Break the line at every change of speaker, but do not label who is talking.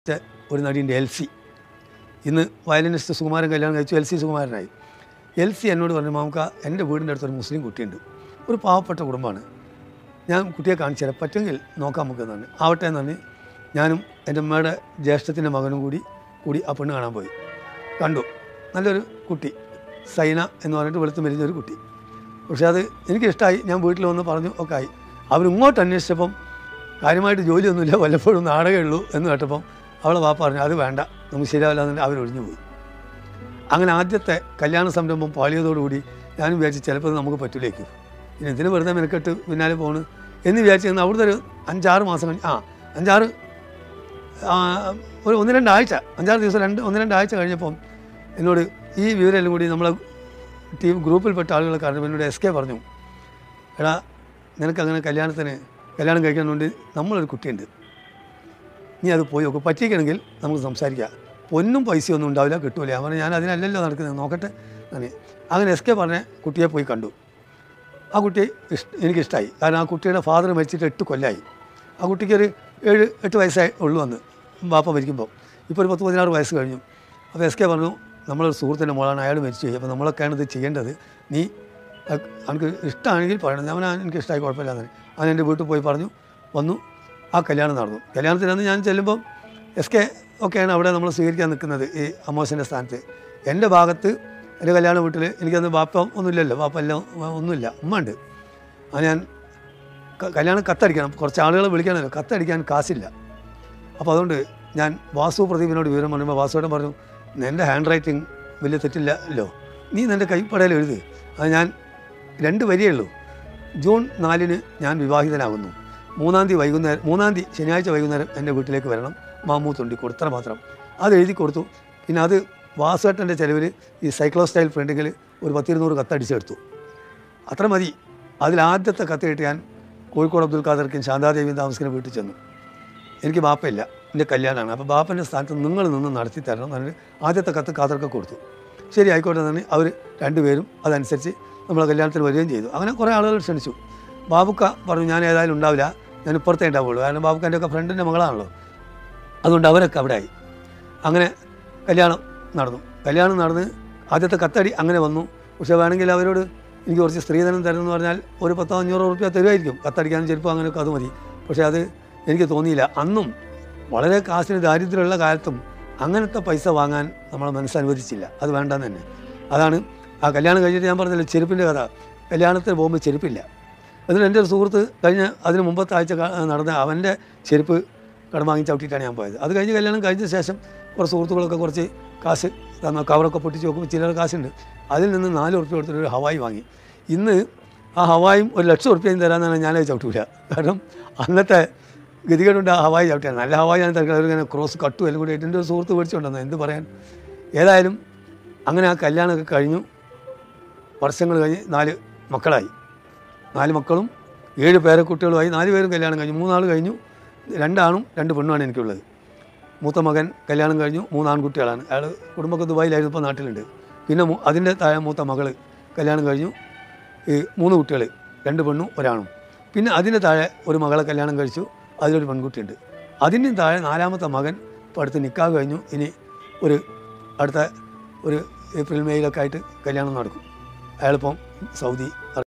ത്തെ ഒരു നടിയുണ്ട് എൽസി ഇന്ന് വയലിനിസ്റ്റ് സുകുമാരൻ കല്യാണം കഴിച്ചു എൽ സി സുകുമാരനായി എൽ സി എന്നോട് പറഞ്ഞു മാമുക്ക എൻ്റെ വീടിൻ്റെ അടുത്തൊരു മുസ്ലിം കുട്ടിയുണ്ട് ഒരു പാവപ്പെട്ട കുടുംബമാണ് ഞാൻ കുട്ടിയെ കാണിച്ചു തരാം പറ്റുമെങ്കിൽ നോക്കാം നമുക്ക് എന്ന് പറഞ്ഞു ആവട്ടെ എന്ന് പറഞ്ഞ് ഞാനും എൻ്റെ അമ്മയുടെ ജ്യേഷ്ഠത്തിൻ്റെ മകനും കൂടി കൂടി ആ പെണ്ണ് കാണാൻ പോയി കണ്ടു നല്ലൊരു കുട്ടി സൈന എന്ന് പറഞ്ഞിട്ട് വെളുത്ത് മെലിഞ്ഞ ഒരു കുട്ടി പക്ഷേ അത് എനിക്കിഷ്ടമായി ഞാൻ വീട്ടിൽ വന്ന് പറഞ്ഞു ഒക്കെ ആയി അവരിങ്ങോട്ട് അന്വേഷിച്ചപ്പം കാര്യമായിട്ട് ജോലിയൊന്നുമില്ല വല്ലപ്പോഴും നാടകമേ ഉള്ളൂ എന്ന് കേട്ടപ്പം അവളെ വാപ്പ പറഞ്ഞു അത് വേണ്ട നമുക്ക് ശരിയാവില്ല എന്നുണ്ടെങ്കിൽ അവരൊഴിഞ്ഞു പോയി അങ്ങനെ ആദ്യത്തെ കല്യാണ സംരംഭം പാളിയതോടുകൂടി ഞാനും വിചാരിച്ചു ചിലപ്പോൾ ഇത് നമുക്ക് പറ്റില്ലേക്കും പിന്നെ ഇതിന് വെറുതെ മെനക്കെട്ട് പിന്നാലെ പോണ് എന്ന് വിചാരിച്ചു നിന്ന് അവിടുത്തെ ഒരു അഞ്ചാറ് മാസം കഴിഞ്ഞ് ആ അഞ്ചാറ് ആ, ഒരു ഒന്ന് രണ്ടാഴ്ച അഞ്ചാറ് ദിവസം രണ്ട് ഒന്ന് രണ്ടാഴ്ച കഴിഞ്ഞപ്പം എന്നോട് ഈ വിവരമെല്ലാം കൂടി നമ്മളെ ടീം ഗ്രൂപ്പിൽപ്പെട്ട ആളുകൾ കാരണം എന്നോട് എസ് കെ പറഞ്ഞു എടാ നിനക്കങ്ങനെ കല്യാണത്തിന് കല്യാണം കഴിക്കാനുണ്ട് നമ്മളൊരു കുട്ടിയുണ്ട് നീ അത് പോയി നോക്കും പറ്റിക്കണമെങ്കിൽ നമുക്ക് സംസാരിക്കാം പൊന്നും പൈസയൊന്നും ഉണ്ടാവില്ല കിട്ടൂല ഞാൻ പറഞ്ഞു ഞാൻ അതിനല്ലല്ലോ നടക്കുന്നത് നോക്കട്ടെ ഞാൻ അങ്ങനെ എസ് കെ പറഞ്ഞ കുട്ടിയെ പോയി കണ്ടു ആ കുട്ടി ഇഷ്ട എനിക്കിഷ്ടമായി കാരണം ആ കുട്ടിയുടെ ഫാദർ മരിച്ചിട്ട് എട്ട് കൊല്ലമായി ആ കുട്ടിക്ക് ഒരു ഏഴ് എട്ട് വയസ്സായി ഉള്ളൂ അന്ന് ബാപ്പ മരിക്കുമ്പോൾ ഇപ്പോൾ ഒരു പത്ത് പതിനാറ് വയസ്സ് കഴിഞ്ഞു അപ്പോൾ എസ് കെ പറഞ്ഞു നമ്മളൊരു സുഹൃത്തിൻ്റെ മോളാണ് അയാൾ മരിച്ചു പോയി അപ്പോൾ നമ്മളൊക്കെയാണ് ഇത് ചെയ്യേണ്ടത് നീ അ- എനിക്ക് ഇഷ്ടമാണെങ്കിൽ പറയണം ഞാൻ പറഞ്ഞു, എനിക്ക് ഇഷ്ടമായി കുഴപ്പമില്ല എന്ന് അവൻ എൻ്റെ വീട്ടിൽ പോയി പറഞ്ഞു വന്നു ആ കല്യാണം നടന്നു കല്യാണത്തിനന്ന് ഞാൻ ചെല്ലുമ്പം എസ് കെ ഒക്കെയാണ് അവിടെ നമ്മൾ സ്വീകരിക്കാൻ നിൽക്കുന്നത് ഈ അമോശൻ്റെ സ്ഥാനത്ത് എൻ്റെ ഭാഗത്ത് എൻ്റെ കല്യാണ വീട്ടിൽ എനിക്കന്ന് ബാപ്പ ഒന്നുമില്ലല്ലോ ബാപ്പ എല്ലാം ഒന്നുമില്ല ഉമ്മ ഉണ്ട് അത് ഞാൻ ക- കല്യാണം കത്തടിക്കണം കുറച്ച് ആളുകളെ വിളിക്കണമല്ലോ കത്തടിക്കാൻ കാശില്ല അപ്പോൾ അതുകൊണ്ട് ഞാൻ വാസു പ്രദീപിനോട് വിവരം പറയുമ്പോൾ വാസുവേട്ടൻ പറഞ്ഞു എൻ്റെ ഹാൻഡ് റൈറ്റിംഗ് വലിയ തെറ്റില്ലല്ലോ നീ നിൻ്റെ കൈപ്പടയിൽ എഴുത് അത് ഞാൻ രണ്ട് വരിയേ ഉള്ളൂ ജൂൺ നാലിന് ഞാൻ വിവാഹിതനാകുന്നു മൂന്നാം തീയതി വൈകുന്നേരം മൂന്നാം തീയതി ശനിയാഴ്ച വൈകുന്നേരം എൻ്റെ വീട്ടിലേക്ക് വരണം മാമൂ തൊണ്ടിക്കോട് ഇത്ര മാത്രം അത് എഴുതി കൊടുത്തു പിന്നെ അത് വാസുവേട്ടൻ്റെ ചിലവിൽ ഈ സൈക്ലോ സ്റ്റൈൽ പ്രിൻറ്റിങ്ങിൽ ഒരു പത്തിരുന്നൂറ് കത്തടിച്ചെടുത്തു അത്ര മതി അതിലാദ്യത്തെ കത്ത് കിട്ടി ഞാൻ കോഴിക്കോട് അബ്ദുൽ ഖാദർക്കും ശാന്താദേവിയും താമസിക്കുന്ന വീട്ടിൽ ചെന്നു എനിക്ക് ബാപ്പയില്ല എൻ്റെ കല്യാണമാണ് അപ്പോൾ ബാപ്പൻ്റെ സ്ഥാനത്ത് നിങ്ങൾ നിന്ന് നടത്തി തരണം എന്ന് പറഞ്ഞിട്ട് ആദ്യത്തെ കത്ത് ഖാദർക്ക് കൊടുത്തു ശരി ആയിക്കോട്ടെ എന്ന് പറഞ്ഞ് അവർ രണ്ടുപേരും അതനുസരിച്ച് നമ്മളെ കല്യാണത്തിന് വരികയും ചെയ്തു അങ്ങനെ കുറേ ആളുകൾ ക്ഷണിച്ചു ബാബുക്ക പറഞ്ഞു ഞാൻ ഏതായാലും ഉണ്ടാവില്ല ഞാൻ ഇപ്പുറത്തേ ഉണ്ടാവുള്ളൂ കാരണം ബാബുക്ക എൻ്റെ ഒക്കെ ഫ്രണ്ടിൻ്റെ മകളാണല്ലോ അതുകൊണ്ട് അവരൊക്കെ അവിടെ ആയി അങ്ങനെ കല്യാണം നടന്നു കല്യാണം നടന്ന് ആദ്യത്തെ കത്തടി അങ്ങനെ വന്നു പക്ഷേ വേണമെങ്കിൽ അവരോട് എനിക്ക് കുറച്ച് സ്ത്രീധനം തരുമെന്ന് പറഞ്ഞാൽ ഒരു പത്തോ അഞ്ഞൂറോ റുപ്യ തരുമായിരിക്കും കത്തടിക്കാനും ചെരുപ്പം അങ്ങനെയൊക്കെ അത് മതി പക്ഷേ അത് എനിക്ക് തോന്നിയില്ല അന്നും വളരെ കാശിന് ദാരിദ്ര്യമുള്ള കാലത്തും അങ്ങനത്തെ പൈസ വാങ്ങാൻ നമ്മളെ മനസ്സനുവദിച്ചില്ല അത് വേണ്ടെന്ന് തന്നെ അതാണ് ആ കല്യാണം കഴിഞ്ഞിട്ട് ഞാൻ പറഞ്ഞില്ല ചെരുപ്പിൻ്റെ കഥ കല്യാണത്തിന് പോകുമ്പോൾ ചെരുപ്പില്ല എന്നിട്ട് എൻ്റെ ഒരു സുഹൃത്ത് കഴിഞ്ഞ അതിന് മുമ്പത്തെ ആഴ്ച ക- നടന്ന അവൻ്റെ ചെരുപ്പ് കടം വാങ്ങി ചവിട്ടിയിട്ടാണ് ഞാൻ പോയത് അത് കഴിഞ്ഞ് കല്യാണം കഴിഞ്ഞ ശേഷം കുറച്ച് സുഹൃത്തുക്കളൊക്കെ കുറച്ച് കാശ് തന്ന കവറൊക്കെ പൊട്ടിച്ച് നോക്കുമ്പോൾ ചില്ലറ കാശുണ്ട് അതിൽ നിന്ന് നാല് ഉറുപ്പ്യ കൊടുത്തിട്ട് ഒരു ഹവായി വാങ്ങി ഇന്ന് ആ ഹവായും ഒരു ലക്ഷം ഉറുപ്പ്യയും തരാമെന്നാണ് ഞാനത് ചവിട്ടൂല കാരണം അന്നത്തെ ഗതികേടുണ്ട് ആ ഹവായി ചവിട്ടിയാണ് നല്ല ഹവായി ഞാൻ തിരക്കുന്നത് ഇങ്ങനെ ക്രോസ് കട്ടും എല്ലാം കൂടി എൻ്റെ ഒരു സുഹൃത്ത് മേടിച്ചുകൊണ്ടെന്ന് എന്ത് പറയാൻ ഏതായാലും അങ്ങനെ ആ കല്യാണമൊക്കെ കഴിഞ്ഞു വർഷങ്ങൾ കഴിഞ്ഞ് നാല് മക്കളായി നാല് മക്കളും ഏഴ് പേരക്കുട്ടികളുമായി നാല് പേരും കല്യാണം കഴിഞ്ഞു മൂന്നാൾ കഴിഞ്ഞു രണ്ടാണും രണ്ട് പെണ്ണുമാണ് എനിക്കുള്ളത് മൂത്ത മകൻ കല്യാണം കഴിഞ്ഞു മൂന്ന് ആൺകുട്ടികളാണ് അയാൾ കുടുംബമൊക്കെ ദുബായിലായിരുന്നു ഇപ്പോൾ നാട്ടിലുണ്ട് പിന്നെ മൂ- അതിൻ്റെ താഴെ മൂത്ത മകൾ കല്യാണം കഴിഞ്ഞു ഈ മൂന്ന് കുട്ടികൾ രണ്ട് പെണ്ണും ഒരാണും പിന്നെ അതിൻ്റെ താഴെ ഒരു മകളെ കല്യാണം കഴിച്ചു അതിലൊരു പെൺകുട്ടിയുണ്ട് അതിൻ്റെയും താഴെ നാലാമത്തെ മകൻ ഇപ്പോൾ അടുത്ത് നിക്കാഹ് കഴിഞ്ഞു ഇനി ഒരു അടുത്ത ഒരു ഏപ്രിൽ മെയ്യിലൊക്കെ ആയിട്ട് കല്യാണം നടക്കും അയാളിപ്പം സൗദി